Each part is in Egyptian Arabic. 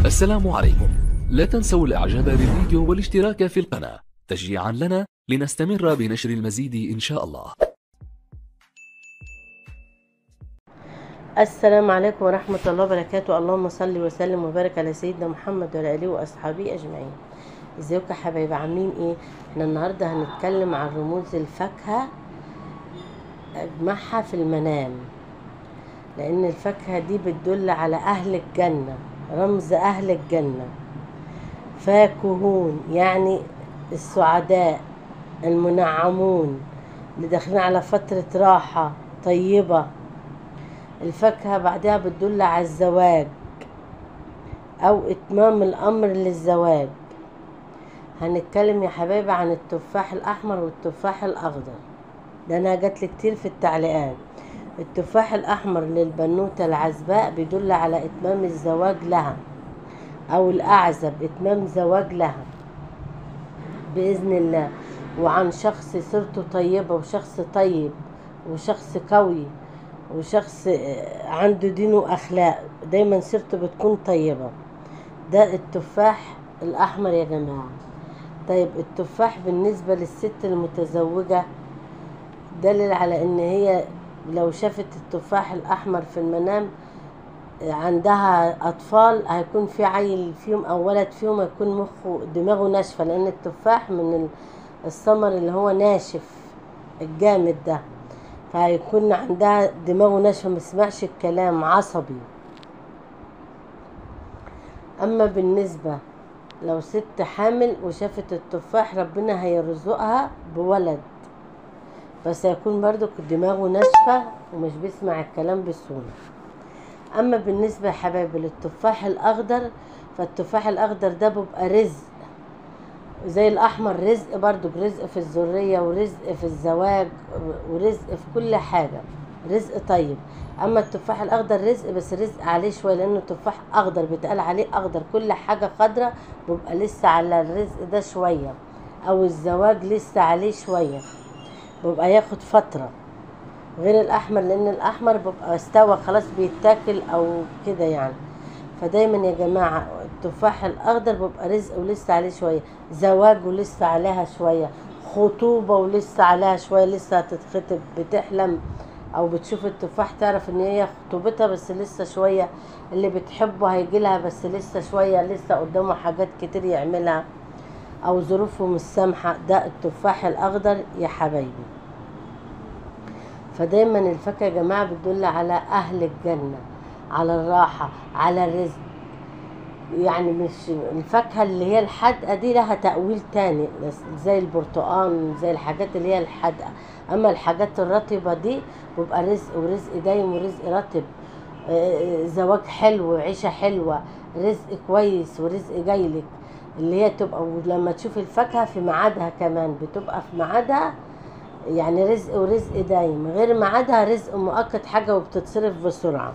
السلام عليكم لا تنسوا الاعجاب بالفيديو والاشتراك في القناة تشجيعا لنا لنستمر بنشر المزيد ان شاء الله السلام عليكم ورحمة الله وبركاته اللهم صل وسلم وبارك على سيدنا محمد وعلى آله وأصحابه أجمعين ازيكم يا حبايبي عاملين ايه احنا النهاردة هنتكلم عن رموز الفاكهة اجمعها في المنام لان الفاكهة دي بتدل على اهل الجنة رمز اهل الجنة فاكهون يعني السعداء المنعمون اللي داخلين على فترة راحة طيبة الفاكهة بعدها بتدل على الزواج أو إتمام الأمر للزواج هنتكلم يا حبايبي عن التفاح الأحمر والتفاح الأخضر ده أنا جاتلي كتير في التعليقات التفاح الأحمر للبنوتة العزباء بيدل على إتمام الزواج لها أو الأعزب إتمام زواج لها بإذن الله وعن شخص سيرته طيبة وشخص طيب وشخص قوي وشخص عنده دين واخلاق دايما سيرته بتكون طيبه ده التفاح الاحمر يا جماعه طيب التفاح بالنسبه للست المتزوجه دليل على ان هي لو شافت التفاح الاحمر في المنام عندها اطفال هيكون في عيل فيهم او ولد فيهم هيكون مخه دماغه ناشفه لان التفاح من الثمر اللي هو ناشف الجامد ده فهيكون عندها دماغه ناشفه مسمعش الكلام عصبي اما بالنسبه لو ست حامل وشافت التفاح ربنا هيرزقها بولد بس هيكون برضو دماغه ناشفه ومش بيسمع الكلام بسهوله اما بالنسبه يا حبايبي للتفاح الاخضر فالتفاح الاخضر ده بيبقى رزق زي الاحمر رزق برضو رزق في الذرية ورزق في الزواج ورزق في كل حاجة رزق طيب اما التفاح الاخضر رزق بس رزق عليه شوية لانه تفاح اخضر بيتقال عليه اخضر كل حاجة خضرة بيبقى لسه على الرزق ده شوية او الزواج لسه عليه شوية بيبقى ياخد فترة غير الاحمر لان الاحمر بيبقى استوى خلاص بيتاكل او كده يعني فدايما يا جماعة التفاح الأخضر بيبقى رزق ولسه عليه شوية زواج ولسه عليها شوية خطوبة ولسه عليها شوية لسه هتتخطب بتحلم أو بتشوف التفاح تعرف إن هي خطوبتها بس لسه شوية اللي بتحبه هيجي لها بس لسه شوية لسه قدامه حاجات كتير يعملها أو ظروفه مش سامحة ده التفاح الأخضر يا حبايبي فدايما الفاكهة يا جماعة بتدل على أهل الجنة على الراحة على الرزق يعني مش الفاكهة اللي هي الحادقة دي لها تأويل تاني زي البرتقال زي الحاجات اللي هي الحادقة أما الحاجات الرطبة دي بيبقى رزق ورزق دايم ورزق رطب زواج حلو وعيشة حلوة رزق كويس ورزق جايلك اللي هي تبقى ولما تشوف الفاكهة في ميعادها كمان بتبقى في ميعادها يعني رزق ورزق دايم غير ميعادها رزق مؤقت حاجة وبتتصرف بسرعة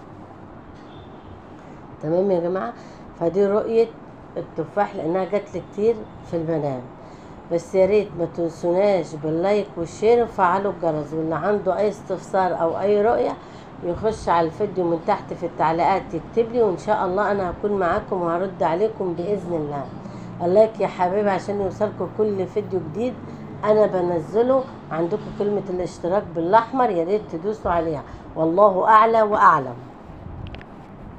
تمام يا جماعه فدي رؤيه التفاح لانها جات لي كتير في المنام بس يا ريت ما تنسوناش باللايك والشير وفعلوا الجرس واللي عنده اي استفسار او اي رؤيه يخش على الفيديو من تحت في التعليقات يكتب لي وان شاء الله انا هكون معاكم وهرد عليكم باذن الله اللايك يا حبيبي عشان يوصلكم كل فيديو جديد انا بنزله عندكم كلمه الاشتراك بالاحمر يا ريت تدوسوا عليها والله اعلى واعلم